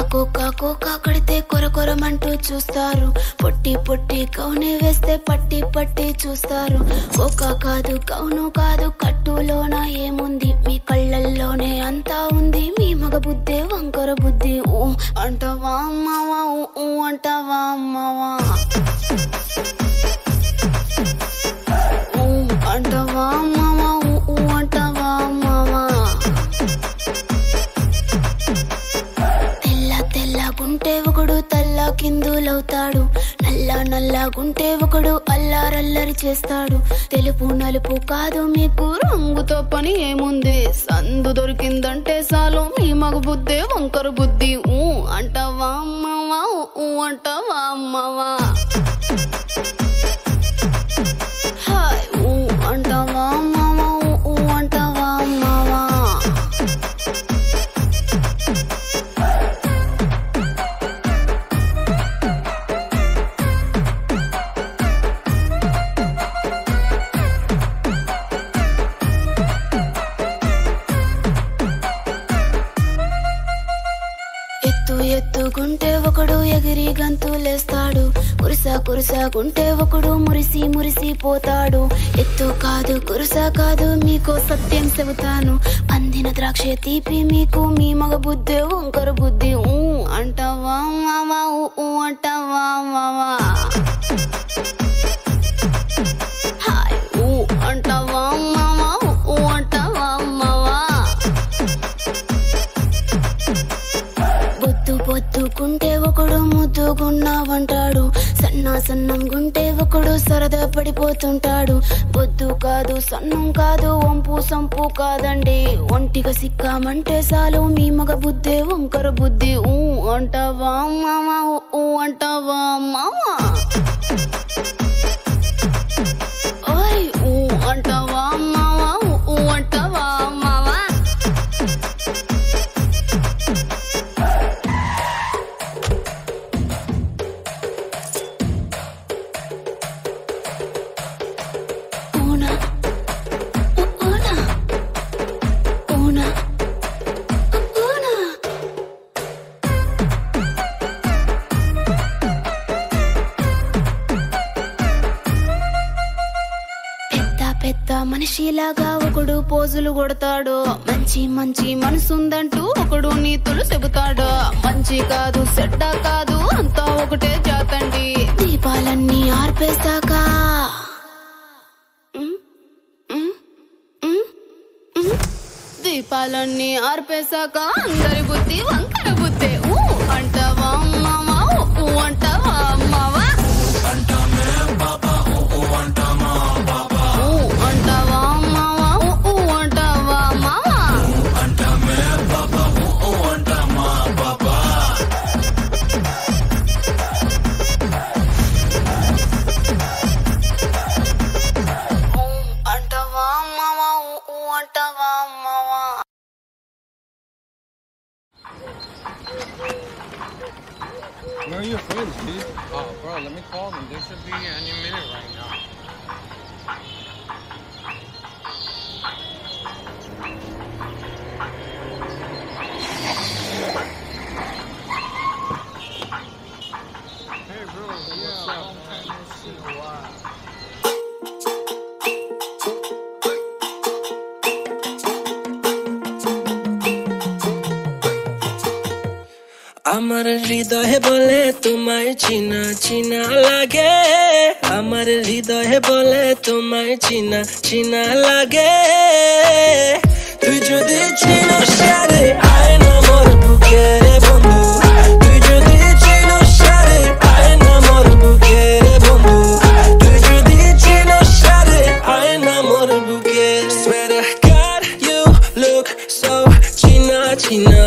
కుక్క కుక్క కడితే కొర కొరమంటూ చూస్తారు పొట్టి పొట్టి కౌని వేస్తే పట్టి పట్టి చూస్తారు కుక్క కాదు కౌను కాదు కట్టులోన ఏముంది మీ కళ్ళల్లోనే అంతా ఉంది మీ మగ బుద్ధే వంకర బుద్ధి ఊ అంటవా అమ్మవా ఊ ఊ అంటవా అమ్మవా ఊ అంటవా అమ్మవా ఊ ఊ అంటవా అమ్మవా తెల్ల తెల్లగుంటే ఒకడు తల్ల కిందులవుతాడు నల్ల నల్లగుంటే ఒకడు అల్లారల్లరి చేస్తాడు తెలుపు నలుపు కాదు మీకు రంగుతో పని ఏముంది సందు దొరికిందంటే చాలు మీ మగ బుద్ధే వంకర బుద్ధి ఊ అంటావా అమ్మవా ఊ అంటావా అమ్మవా హాయ్ ఊ అంటావా అమ్మవా ఊ అంటావా అమ్మవా ఎత్తు ఎత్తుకుంటే ఒకడు ఎగిరి గంతులేస్తాడు కురుస కురుసకుంటే ఒకడు మురిసి మురిసి పోతాడు ఎత్తు కాదు కురుస కాదు మీకో సత్యం చెబుతాను అందిన ద్రాక్ష తీపి మీకు మీ మగ బుద్ధి వంకర బుద్ధి ఊ అంటావా మావా ఊ ఊ అంటావా మావా హాయ్ ఊ అంటావా మావా ఊ ఊ అంటావా మావా బొద్దు బొద్దుకుంటే ఒకడు ముద్దుగున్నావంటాడు సన్నా సన్నం గుంటే ఒకడు సరదా పడిపోతుంటాడు బొద్దు కాదు సన్నం కాదు వంపు సంపు కాదండి ఒంటిగా సిక్కామంటే చాలు మీ మగ బుద్ధే వంకర బుద్ధి ఊ అంటావా మామా ఊ అంటావా మామా ఓయ్ ఊ అంటావా మావా ఊ అంటావా మావా Una. Una. Una. Una. పెద్ద పెద్ద మనిషిలాగా ఒకడు పోజులు కొడతాడు మంచి మంచి మనసుందంటూ ఒకడు నీతులు చెబుతాడు మంచి కాదు చెడ్డ కాదు అంతా ఒకటే జాతండి దీపాలన్నీ ఆర్పేశాక ఉమ్, ఉమ్, ఉమ్, ఉమ్. దీపాలన్నీ ఆర్పేశాక అందరి బుద్ధి వంకర బుద్ధి ఊ అంటావా మామా ఊ అంటావా మావా ఊ అంటావా మావా ఊ అంటావా మావా ఊ అంటావా మావా ఊ అంటావా మావా Where are your friends, dude? Oh, bro, let me call them. They should be any minute right now. Hey, bro. Yeah, long time no see. Wow. আমার হৃদয়ে বলে তোমায় চিনা চিনা লাগে আমার হৃদয়ে বলে তোমায় চিনা চিনা লাগে তুই যদি চিনস সারে আয় না মোর বুকে রে বন্ধু তুই যদি চিনস সারে আয় না মোর বুকে রে বন্ধু তুই যদি চিনস সারে আয় না মোর বুকে Swear to God you look so china china